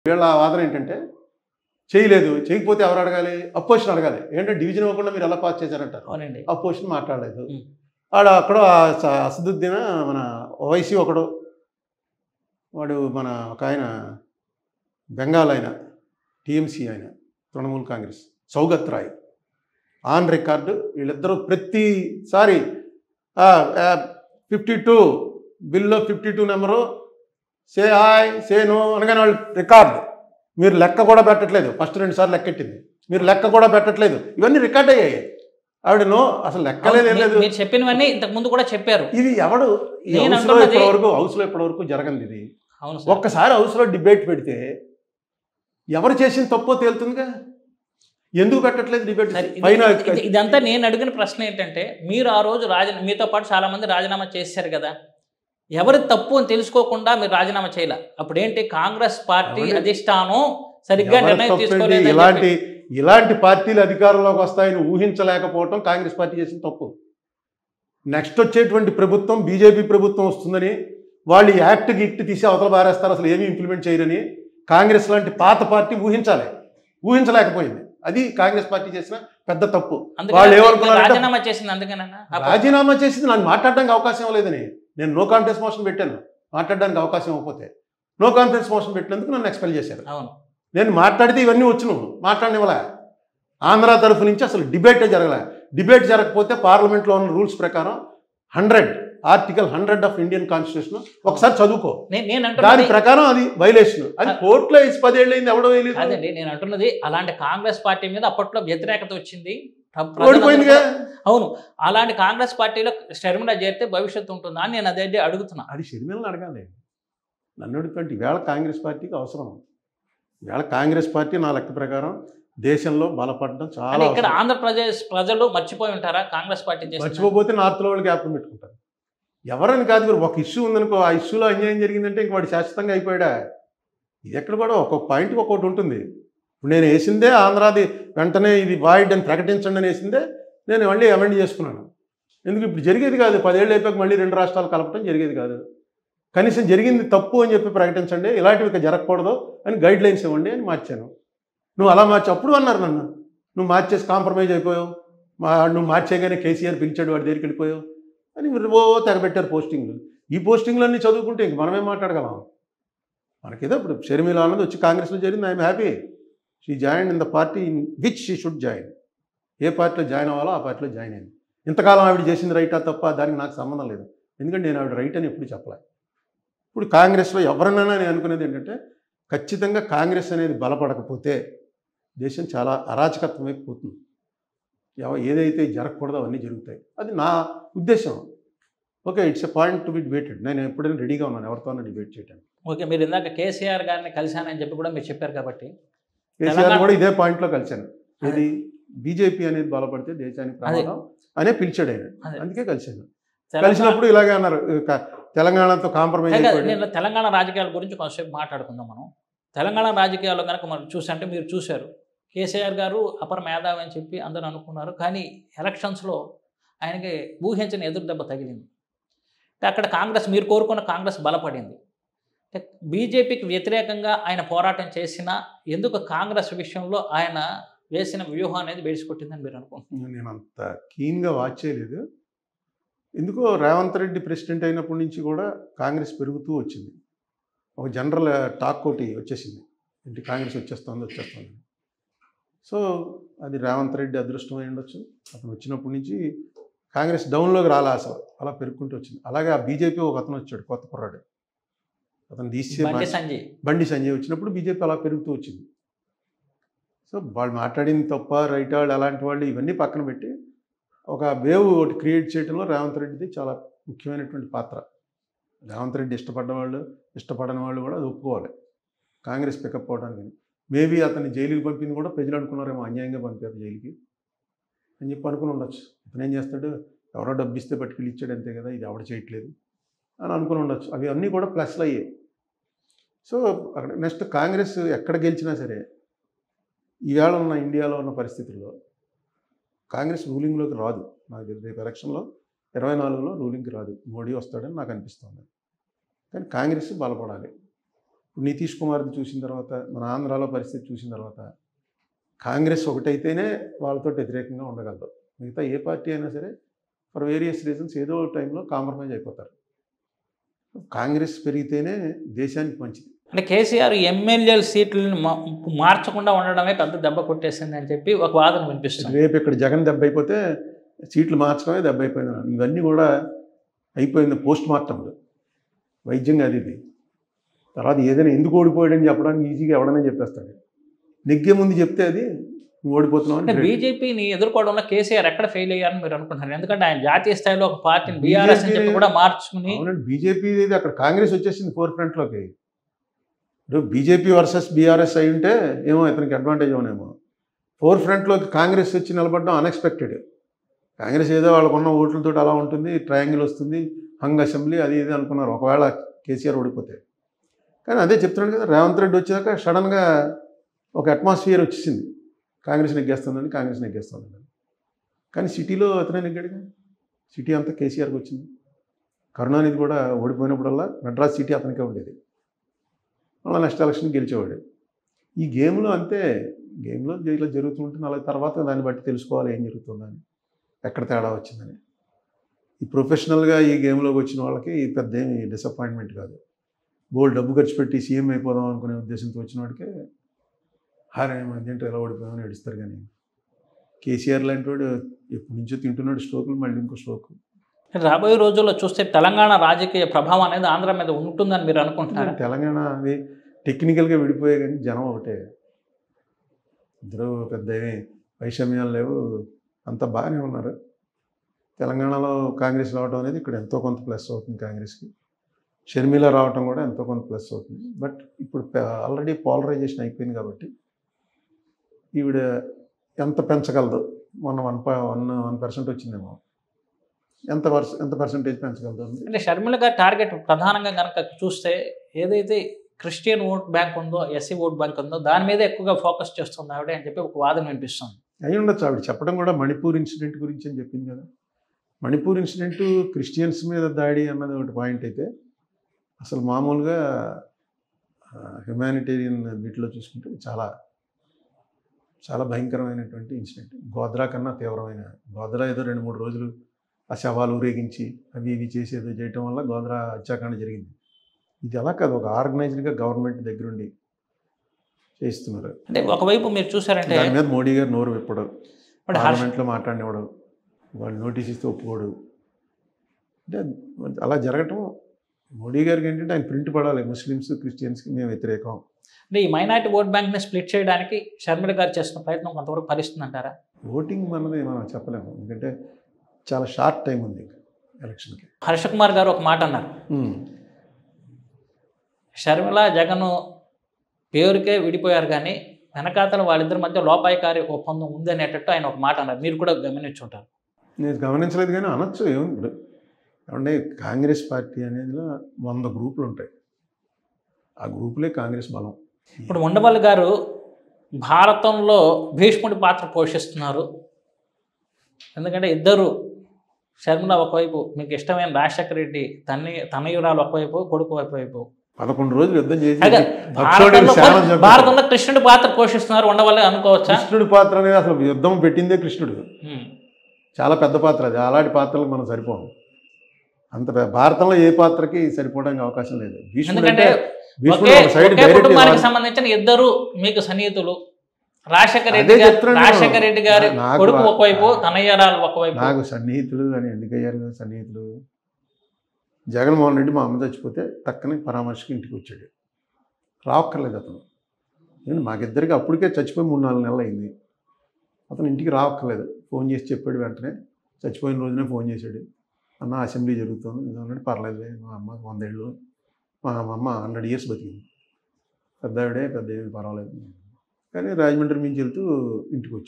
వీళ్ళ వాదన ఏంటంటే చేయలేదు చేయకపోతే ఎవరు అడగాలి అపోజిషన్ అడగాలి ఏంటంటే డివిజన్ ఇవ్వకుండా మీరు ఎలా పాస్ చేశారంటారు అవునండి అపోజిషన్ మాట్లాడలేదు ఉం. ఆడ అక్కడ స- అసదుద్దీన్ మన ఓవైసీ ఒకడు వాడు మన ఒక ఆయన బెంగాల్ ఆయన టీఎంసీ ఆయన తృణమూల్ కాంగ్రెస్ సౌగత్ రాయ్ ఆన్ రికార్డు వీళ్ళిద్దరూ ప్రతిసారి ఫిఫ్టీ టూ బిల్లో fifty two number say aye say no అనగానే వాళ్ళు రికార్డ్ మీరు లెక్క కూడా పెట్టట్లేదు ఫస్ట్ రెండు సార్లు లెక్కెట్టింది మీరు లెక్క కూడా పెట్టట్లేదు ఇవన్నీ రికార్డ్ అయ్యాయి ఆవిడ నో అసలు లెక్కలేదు ఏం లేదు మీరు- మీరు చెప్పినవన్నీ ఇంతకు ముందు కూడా చెప్పారు ఇది ఎవడు ఈ నేను హౌస్లో అంటున్నది- ఇప్పటి వరకు హౌస్లో ఇప్పటి వరకు జరగంది ఇది అవును సార్ ఒక్కసారి హౌస్లో డిబేట్ పెడితే ఎవరు చేసిన తప్పో తేలుతుందిగా ఎందుకు పెట్టట్లేదు డిబేట్ సరే, ఇది- పైన ఇది- ఇదంతా నేను అడిగిన ప్రశ్న ఏంటంటే మీరు ఆ రోజు రాజ మీతో పాటు చాలా మంది రాజీనామా చేశారు కదా ఎవరి తప్పు అని తెలుసుకోకుండా మీరు రాజీనామా చేయాల అప్పుడు ఏంటి కాంగ్రెస్ పార్టీ ఎవరి- అధిష్టానం సరిగ్గా ఎవరి నిర్ణయం తప్పండి? తీసుకోలేదు ఇలాంటి ఇలాంటి పార్టీలు అధికారంలోకి వస్తాయని ఊహించలేకపోవటం కాంగ్రెస్ పార్టీ చేసిన తప్పు నెక్స్ట్ వచ్చేటువంటి ప్రభుత్వం బీజేపీ ప్రభుత్వం వస్తుందని వాళ్ళు ఈ యాక్ట్ గిక్ట్ తీసి అవతల బారేస్తారు అసలు ఏమీ ఇంప్లిమెంట్ చేయరని కాంగ్రెస్ లాంటి పాత పార్టీ ఊహించాలి ఊహించలేకపోయింది అది కాంగ్రెస్ పార్టీ చేసిన పెద్ద తప్పు వాళ్ళు ఏమనుకున్నారంటే- రాజీనామా చేసింది అందుకేనన్నా అప్పుడు- రాజీనామా చేసింది నాకు మాట్లాడడానికి అవకాశం లేదని నేను నో కాన్ఫిడెన్స్ మోషన్ పెట్టాను మాట్లాడడానికి అవకాశం ఇవ్వకపోతే నో కాన్ఫిడెన్స్ మోషన్ పెట్టినందుకు నన్ను ఎక్స్పెల్ చేశారు అవును నేను మాట్లాడితే ఇవన్నీ వచ్చును మాట్లాడనివ్వలే ఆంధ్ర తరఫు నుంచి అసలు డిబేటే జరగలే డిబేట్ జరగకపోతే పార్లమెంట్లో ఉన్న రూల్స్ ప్రకారం hundred article hundred of Indian constitution ఒకసారి చదువుకో నేను నేను దాని అంటున్నది ప్రకారం అది వైలేషన్ అది కోర్టులో వేసి పదేళ్ళు అయింది ఎవడో వేయలేదు అదండి నేను అంటున్నది అలాంటి కాంగ్రెస్ పార్టీ మీద అప్పట్లో వ్యతిరేకత వచ్చింది ప్ర- ప్రజలందరూ ఓడిపోయిందిగా కూడా- అవును అలాంటి కాంగ్రెస్ పార్టీలో షర్మిల చేరితే భవిష్యత్తు ఉంటుందా అని నేను అదే అడుగుతున్నా అది షర్మిలను అడగాలి నన్ను అడుగుతుంటే ఈవేళ కాంగ్రెస్ పార్టీకి అవసరం ఈవేళ కాంగ్రెస్ పార్టీ నా లెక్క ప్రకారం దేశంలో బలపడడం చాలా అంటే ఇక్కడ అవసరం. ఆంధ్రప్రదేశ్ ప్రజలు మర్చిపోయి ఉంటారా కాంగ్రెస్ పార్టీ చేసిన మర్చిపోతే నార్త్లో వాళ్ళు జ్ఞాపకం పెట్టుకుంటారు ఎవరని కాదు మీరు ఒక ఇష్యూ ఉందనుకో ఆ ఇష్యూలో అన్యాయం జరిగిందంటే ఇంక వాడు శాశ్వతంగా అయిపోయాడా ఇది ఎక్కడ కూడా ఒక్కొక్క పాయింట్కి ఒక్కొక్కటి ఉంటుంది ఇప్పుడు నేను వేసిందే ఆంధ్రాది వెంటనే ఇది వాయిడ్ అని ప్రకటించండి అని వేసిందే నేను మళ్ళీ అమెండ్ చేసుకున్నాను ఎందుకు ఇప్పుడు జరిగేది కాదు పదేళ్ళు అయిపోయాక మళ్ళీ రెండు రాష్ట్రాలు కలపడం జరిగేది కాదు కనీసం జరిగింది తప్పు అని చెప్పి ప్రకటించండి ఇలాంటివి ఇక జరగకూడదు అని గైడ్ లైన్స్ ఇవ్వండి అని మార్చాను నువ్వు అలా మార్చి అప్పుడు అన్నారు నన్ను నువ్వు మార్చేసి కాంప్రమైజ్ అయిపోయావు మా నువ్వు మార్చేయగానే కేసీఆర్ పిలిచాడు వాడి దగ్గరికి వెళ్ళిపోయావు అని మీరు ఓ తెగబెట్టారు పోస్టింగ్లు ఈ పోస్టింగ్లన్నీ చదువుకుంటే ఇంక మనమేం మాట్లాడగలం మనకేదో ఇప్పుడు షర్మిల అన్నది వచ్చి కాంగ్రెస్లో జరిగింది I'm happy she join in the party in which she should join ఏ పార్టీలో జాయిన్ అవ్వాలో ఆ పార్టీలో జాయిన్ అయింది ఇంతకాలం ఆవిడ చేసింది రైటా తప్ప దానికి నాకు సంబంధం లేదు ఎందుకంటే నేను ఆవిడ రైట్ అని ఎప్పుడు చెప్పలే ఇప్పుడు కాంగ్రెస్లో ఎవరినైనా నేను అనుకునేది ఏంటంటే ఖచ్చితంగా కాంగ్రెస్ అనేది బలపడకపోతే దేశం చాలా అరాచకత్వం వైపు పోతుంది ఎవ ఏదైతే జరగకూడదో అవన్నీ జరుగుతాయి అది నా ఉద్దేశం okay it's a point to be debated నేను ఎప్పుడైనా రెడీగా ఉన్నాను ఎవరితోనైనా డిబేట్ చేయడానికి ఓకే మీరు ఇందాక కేసీఆర్ గారిని కలిశానని చెప్పి కూడా మీరు చెప్పారు కాబట్టి కేసీఆర్ తెలంగాణ- కూడా ఇదే పాయింట్లో కలిశాను ఇది బీజేపీ అనేది బలపడితే దేశానికి ప్రమాదం అనే పిలిచాడు ఆయన అదే. అందుకే కలిశాను తెలంగాణ- కలిసినప్పుడు ఇలాగే అన్నారు ఇక తెలంగాణతో కాంప్రమైజ్ కాదు, అయిపోయాడు నేను తెలంగాణ రాజకీయాల గురించి కొంతసేపు మాట్లాడుకుందాం మనం తెలంగాణ రాజకీయాల్లో కనుక మనం చూసంటే మీరు చూశారు కేసీఆర్ గారు అపర మేధావి అని చెప్పి అందరూ అనుకున్నారు కానీ ఎలక్షన్స్లో ఆయనకి ఊహించని ఎదురు దెబ్బ తగిలింది అంటే అక్కడ కాంగ్రెస్ మీరు కోరుకున్న కాంగ్రెస్ బలపడింది అంటే బీజేపీకి వ్యతిరేకంగా ఆయన పోరాటం చేసినా ఎందుకు కాంగ్రెస్ విషయంలో ఆయన వేసిన వ్యూహం అనేది బెడిసికొట్టిందని మీరు అనుకుంటున్నారు నేను అంత కీన్గా వాచ్ చేయలేదు ఎందుకో రేవంత్ రెడ్డి ప్రెసిడెంట్ అయినప్పటి నుంచి కూడా కాంగ్రెస్ పెరుగుతూ వచ్చింది ఒక జనరల్ టాక్ ఒకటి వచ్చేసింది ఏంటి కాంగ్రెస్ వచ్చేస్తుంది వచ్చేస్తుంది సో అది రేవంత్ రెడ్డి అదృష్టం అయి ఉండొచ్చు అతను వచ్చినప్పటి నుంచి కాంగ్రెస్ డౌన్లోకి రాలే అసలు అలా పెరుగుకుంటూ వచ్చింది అలాగే ఆ బీజేపీ ఒక అతను వచ్చాడు కొత్త కుర్రాడు అతను తీసే బండి సంజయ్ బండి సంజయ్ వచ్చినప్పుడు బీజేపీ అలా పెరుగుతూ వచ్చింది సో వాళ్ళు మాట్లాడింది తప్ప రైట్ వాళ్ళు అలాంటి వాళ్ళు ఇవన్నీ పక్కన పెట్టి ఒక వేవ్ ఒకటి క్రియేట్ చేయడంలో రేవంత్ రెడ్డిది చాలా ముఖ్యమైనటువంటి పాత్ర రేవంత్ రెడ్డి ఇష్టపడ్డ వాళ్ళు ఇష్టపడని వాళ్ళు కూడా అది ఒప్పుకోవాలి కాంగ్రెస్ పికప్ అవడానికి మేబీ అతన్ని జైలుకి పంపింది కూడా ప్రజలు అనుకున్నారేమో అన్యాయంగా పంపారు జైలుకి అని చెప్పి అనుకుని ఉండొచ్చు అతను ఏం చేస్తాడు ఎవరో డబ్బు ఇస్తే పట్టుకెళ్ళి ఇచ్చాడు అంతే కదా ఇది ఎవడ చేయట్లేదు అని అనుకుని ఉండొచ్చు అవి అన్నీ కూడా ప్లస్లు అయ్యాయి సో అక్కడ నెక్స్ట్ కాంగ్రెస్ ఎక్కడ గెలిచినా సరే ఈవేళ ఉన్న ఇండియాలో ఉన్న పరిస్థితుల్లో కాంగ్రెస్ రూలింగ్లోకి రాదు నాకు తెలిసి రేపు ఎలక్షన్లో ఇరవై నాలుగులో రూలింగ్కి రాదు మోడీ వస్తాడని నాకు అనిపిస్తుంది కానీ కాంగ్రెస్ బలపడాలి నితీష్ కుమార్ది చూసిన తర్వాత మన ఆంధ్రాలో పరిస్థితి చూసిన తర్వాత కాంగ్రెస్ ఒకటైతేనే వాళ్ళతో వ్యతిరేకంగా ఉండగలదు మిగతా ఏ పార్టీ అయినా సరే ఫర్ వేరియస్ రీజన్స్ ఏదో ఒక టైంలో కాంప్రమైజ్ అయిపోతారు కాంగ్రెస్ పెరిగితేనే దేశానికి మంచిది అంటే కేసీఆర్ ఎమ్మెల్యేల సీట్లను మా- మార్చకుండా ఉండడమే పెద్ద దెబ్బ కొట్టేసింది అని చెప్పి ఒక వాదన వినిపిస్తుంది రేపు ఇక్కడ జగన్ దెబ్బ అయిపోతే సీట్లు మార్చడమే దెబ్బ అయిపోయింది అన్నాడు. ఇవన్నీ కూడా అయిపోయింది పోస్ట్ మార్టంలు వైద్యంగా అది ఇది తర్వాత ఏదైనా ఎందుకు ఓడిపోయాడని చెప్పడానికి ఈజీగా ఎవడనే చెప్పేస్తాడు నెగ్గే ముందు చెప్తే అది నువ్వు ఓడిపోతున్నావు అంటే అని బీజేపీని ఎదుర్కోవడంలో కేసీఆర్ ఎక్కడ ఫెయిల్ అయ్యారని మీరు అనుకుంటున్నారు ఎందుకంటే ఆయన జాతీయ స్థాయిలో ఒక పార్టీని బీఆర్ఎస్ అని చెప్పి కూడా మార్చుకుని అవునండి బీజేపీ ఇది అక్కడ కాంగ్రెస్ వచ్చేసింది ఫోర్ ఫ్రంట్లోకి ఇప్పుడు బీజేపీ వర్సెస్ బీఆర్ఎస్ అయి ఉంటే ఏమో ఇతనికి అడ్వాంటేజ్ అవునేమో ఫోర్ ఫ్రంట్లోకి కాంగ్రెస్ వచ్చి నిలబడడం అన్ఎక్స్పెక్టెడ్ కాంగ్రెస్ ఏదో వాళ్ళకున్న ఓట్లతో అలా ఉంటుంది ట్రయాంగిల్ వస్తుంది హంగ్ అసెంబ్లీ అది ఇది అనుకున్నారు ఒకవేళ కేసీఆర్ ఓడిపోతే కానీ అదే చెప్తున్నాడు కదా రేవంత్ రెడ్డి వచ్చాక సడన్గా ఒక అట్మాస్ఫియర్ వచ్చేసింది కాంగ్రెస్ నెగ్గేస్తుందని కాంగ్రెస్ నెగ్గేస్తుందని కానీ సిటీలో అతనే నెగ్గాడుగా సిటీ అంతా కేసీఆర్కి వచ్చింది కరుణానిధి కూడా ఓడిపోయినప్పుడల్లా మెడ్రాస్ సిటీ అతనికే ఉండేది మళ్ళీ నెక్స్ట్ ఎలక్షన్ గెలిచేవాడు ఈ గేమ్లో అంతే గేమ్లో ఇలా జరుగుతుంటుంది అలా తర్వాత దాన్ని బట్టి తెలుసుకోవాలి ఏం జరుగుతుందని ఎక్కడ తేడా వచ్చిందని ఈ ప్రొఫెషనల్గా ఈ గేమ్లోకి వచ్చిన వాళ్ళకి ఈ పెద్ద ఏమి డిసప్పాయింట్మెంట్ కాదు బోల్ డబ్బు ఖర్చు పెట్టి సీఎం అయిపోదాం అనుకునే ఉద్దేశంతో వచ్చిన వాడికే హారే ఏంటో ఎలా ఓడిపోయామని ఏడుస్తారు కానీ కేసీఆర్ లాంటి వాడు ఎప్పటి నుంచో తింటున్నాడు స్ట్రోకులు మళ్ళీ ఇంకో స్ట్రోక్ రాబోయే రోజుల్లో చూస్తే తెలంగాణ రాజకీయ ప్రభావం అనేది ఆంధ్ర మీద ఉంటుందని మీరు అనుకుంటున్నారా తెలంగాణ అది టెక్నికల్గా విడిపోయే కానీ జనం ఒకటే ఇద్దరు పెద్ద ఏమీ వైషమ్యాలు లేవు అంతా బాగానే ఉన్నారు తెలంగాణలో కాంగ్రెస్ రావడం అనేది ఇక్కడ ఎంతో కొంత ప్లస్ అవుతుంది కాంగ్రెస్కి షర్మిల రావటం కూడా ఎంతో కొంత ప్లస్ అవుతుంది బట్ ఇప్పుడు ఆల్రెడీ పాలరైజేషన్ అయిపోయింది కాబట్టి ఈవిడ ఎంత పెంచగలదు మొన్న వన్ వన్ వన్ పర్సెంట్ వచ్చిందేమో ఎంత పర్స ఎంత పర్సెంటేజ్ పెంచగలదు అంది అంటే షర్మిల గారి టార్గెట్ ప్రధానంగా కనుక చూస్తే ఏదైతే క్రిస్టియన్ ఓట్ బ్యాంక్ ఉందో ఎస్సీ ఓట్ బ్యాంక్ ఉందో దాని మీద ఎక్కువగా ఫోకస్ చేస్తుంది ఆవిడ అని చెప్పి ఒక వాదన వినిపిస్తుంది అయి ఉండొచ్చు ఆవిడ చెప్పడం కూడా మణిపూర్ ఇన్సిడెంట్ గురించి అని చెప్పింది కదా మణిపూర్ ఇన్సిడెంట్ క్రిస్టియన్స్ మీద దాడి అన్నది ఒకటి పాయింట్ అయితే అసలు మామూలుగా హ్యుమానిటేరియన్ వీటిలో చూసుకుంటే చాలా చాలా భయంకరమైనటువంటి ఇన్సిడెంట్ గోద్రా కన్నా తీవ్రమైన గోద్రా ఏదో రెండు మూడు రోజులు ఆ శవాలు ఊరేగించి అవి ఇవి చేసి ఏదో చేయటం వల్ల గోద్రా హత్యాకాండ జరిగింది ఇది అలా కాదు ఒక ఆర్గనైజ్డ్గా గవర్నమెంట్ దగ్గరుండి చేస్తున్నారు అంటే ఒకవైపు మీరు చూసారంటే దాని మీద మోడీ గారు నోరు విప్పడు ఇప్పుడు హర్ష పార్లమెంట్లో మాట్లాడినవాడు వాళ్ళు నోటీస్ ఇస్తే ఒప్పుకోడు అంటే అలా జరగటం మోడీ గారికి ఏంటంటే ఆయన ప్రింట్ పడాలి ముస్లిమ్స్ క్రిస్టియన్స్కి మేము వ్యతిరేకం అంటే ఈ మైనార్టీ ఓట్ బ్యాంక్ని స్ప్లిట్ చేయడానికి షర్మిల గారు చేస్తున్న ప్రయత్నం కొంతవరకు ఫలిస్తుంది అంటారా ఓటింగ్ మనది మనం చెప్పలేము ఎందుకంటే చాలా షార్ట్ టైం ఉంది ఇంకా ఎలక్షన్కి హర్ష కుమార్ గారు ఒక మాట అన్నారు షర్మిల జగన్ పేరుకే విడిపోయారు కానీ వెనకాతల వాళ్ళిద్దరి మధ్య లోపాయకారి ఒప్పందం ఉంది అనేటట్టు ఆయన ఒక మాట అన్నారు మీరు కూడా గమనించుంటారు నేను గమనించలేదు కానీ అనొచ్చు ఏముంది ఇప్పుడు ఏమంటే కాంగ్రెస్ పార్టీ అనేది వంద గ్రూపులు ఉంటాయి ఆ గ్రూపులే కాంగ్రెస్ బలం ఇప్పుడు ఉండవల్లి గారు భారతంలో భీష్ముడి పాత్ర పోషిస్తున్నారు ఎందుకంటే ఇద్దరు షర్మిల ఒకవైపు మీకు ఇష్టమైన రాజశేఖర రెడ్డి తన్ని తనయురాలు ఒకవైపు కొడుకు ఒకవైపు పదకొండు రోజులు యుద్ధం చేసి అదే, అక్షోడిని భారతంలో శానం చంపారు. భారతంలో కృష్ణుడి పాత్ర పోషిస్తున్నారు ఉండవల్లి అనుకోవచ్చా కృష్ణుడి పాత్ర అనేది అసలు యుద్ధం పెట్టిందే కృష్ణుడు ఉమ్. చాలా పెద్ద పాత్ర అది అలాంటి పాత్రలకు మనం సరిపోం అంత పె- భారతంలో ఏ పాత్రకి సరిపోవడానికి అవకాశం లేదు భీష్ముడు ఎందుకంటే అంటే భీష్ముడు ఒకే ఒక సైడ్ ఒకే డైరెక్ట్ కుటుంబానికి సంబంధించిన ఇద్దరు మీకు సన్నిహితులు రాజశేఖర రెడ్డి అదే గారు చెప్తున్నాను నేను. రాజశేఖర రెడ్డి గారి నాకు కొడుకు ఆ- ఒకవైపు తనయ్యరాలు ఒకవైపు నాకు సన్నిహితులు అని ఎందుకయ్యారు కదా సన్నిహితులు జగన్మోహన్ రెడ్డి మా అమ్మ చచ్చిపోతే టక్కని పరామర్శకి ఇంటికి వచ్చాడు రావక్కర్లేదు అతను నేను మాకిద్దరికి అప్పటికే చచ్చిపోయి మూడు నాలుగు నెలలు అయింది అతను ఇంటికి రావక్కర్లేదు ఫోన్ చేసి చెప్పాడు వెంటనే చచ్చిపోయిన రోజునే ఫోన్ చేశాడు అన్న అసెంబ్లీ జరుగుతుంది ఏదన్నాడు పర్లేదు మా అమ్మ వందేళ్ళు మా అమ్మ హండ్రెడ్ ఇయర్స్ బతికింది పెద్ద ఆవిడే పెద్ద ఏమీ పర్వాలేదు కానీ రాజమండ్రి నుంచి వెళ్తూ ఇంటికి వచ్చాడు